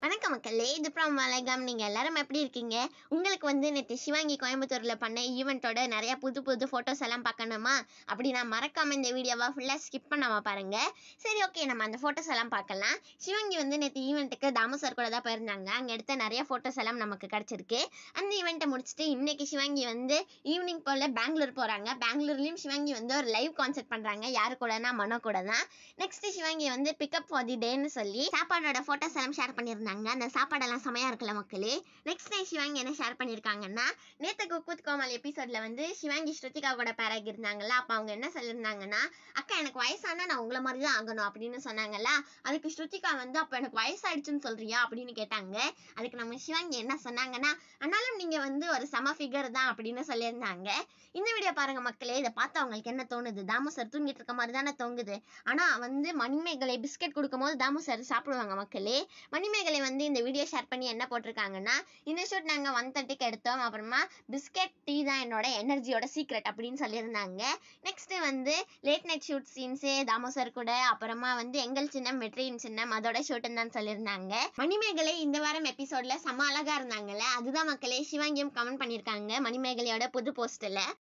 வணக்கம் மக்களே இது ஃப்ரம் வணக்கம் நீங்கள் எல்லாரும் எப்படி இருக்கீங்க உங்களுக்கு வந்து நேற்று சிவாங்கி கோயம்புத்தூரில் பண்ண ஈவெண்ட்டோட நிறைய புது புது ஃபோட்டோஸ் எல்லாம் பார்க்கணுமா அப்படி நான் மறக்காமல் இந்த வீடியோவை ஃபுல்லாக ஸ்கிப் பண்ணாமல் பாருங்கள் சரி ஓகே நம்ம அந்த ஃபோட்டோஸ் எல்லாம் பார்க்கலாம் சிவாங்கி வந்து நேற்று ஈவெண்ட்டுக்கு தாமு சார் கூட தான் போயிருந்தாங்க அங்கே எடுத்த நிறைய ஃபோட்டோஸ் எல்லாம் நமக்கு கிடச்சிருக்கு அந்த ஈவெண்ட்டை முடிச்சுட்டு இன்னைக்கு சிவாங்கி வந்து ஈவினிங் போல் பெங்களூர் போகிறாங்க பெங்களூர்லேயும் சிவாங்கி வந்து ஒரு லைவ் கான்சர்ட் பண்ணுறாங்க யாரு கூடனா மனோ கூட தான் நெக்ஸ்ட் சிவாங்கி வந்து பிக்கப் ஃபார் தி டேன்னு சொல்லி சாப்பாடோட ஃபோட்டோஸ் எல்லாம் ஷேர் பண்ணியிருந்தாங்க அந்த சாப்பாடெல்லாம் செமையா இருக்குல்ல மக்களே நெக்ஸ்ட் டே சிவாங்கி என்ன ஷேர் பண்ணியிருக்காங்கன்னா நேற்று குக்குத் கோமல் எபிசோட்ல வந்து சிவாங்கி ஸ்ருதிகா கூட பேராகி இருந்தாங்கல்ல அப்போ அவங்க என்ன சொல்லியிருந்தாங்கன்னா அக்கா எனக்கு வயசானா நான் உங்களை மாதிரி தான் ஆகணும் அப்படின்னு சொன்னாங்கல்ல அதுக்கு ஸ்ருதிகா வந்து அப்போ எனக்கு வயசாயிடுச்சுன்னு சொல்றியா அப்படின்னு கேட்டாங்க அதுக்கு நம்ம சிவாங்கி என்ன சொன்னாங்கன்னா ஆனாலும் நீங்க வந்து ஒரு சம ஃபிகர் தான் அப்படின்னு சொல்லியிருந்தாங்க இந்த வீடியோ பாருங்க மக்களே இதை பார்த்து அவங்களுக்கு என்ன தோணுது தாமு சார் தூங்கிட்டு இருக்க மாதிரி தானே தோங்குது ஆனா வந்து மணிமேகலை பிஸ்கெட் கொடுக்கும் போது தாமு சார் சாப்பிடுவாங்க மக்களே மணிமேகலை வந்து இந்த வீடியோ ஷேர் பண்ணி என்ன போட்டிருக்காங்கன்னா இந்த ஷூட் நாங்கள் ஒன் தேர்ட்டிக்கு எடுத்தோம் அப்புறமா பிஸ்கெட் டீ தான் என்னோட எனர்ஜியோட சீக்ரெட் அப்படின்னு சொல்லியிருந்தாங்க நெக்ஸ்ட் வந்து late night shoot scenes Damu sir கூட அப்புறமா வந்து எங்கள் சின்னம் வெற்றியின் சின்னம் அதோட ஷூட்டுன்னு தான் சொல்லியிருந்தாங்க மணிமேகலை இந்த வாரம் எபிசோட்ல செம்ம அழகா இருந்தாங்கல்ல அதுதான் மக்களே சிவாங்கியும் கமெண்ட் பண்ணியிருக்காங்க மணிமேகலையோட புது போஸ்ட்ல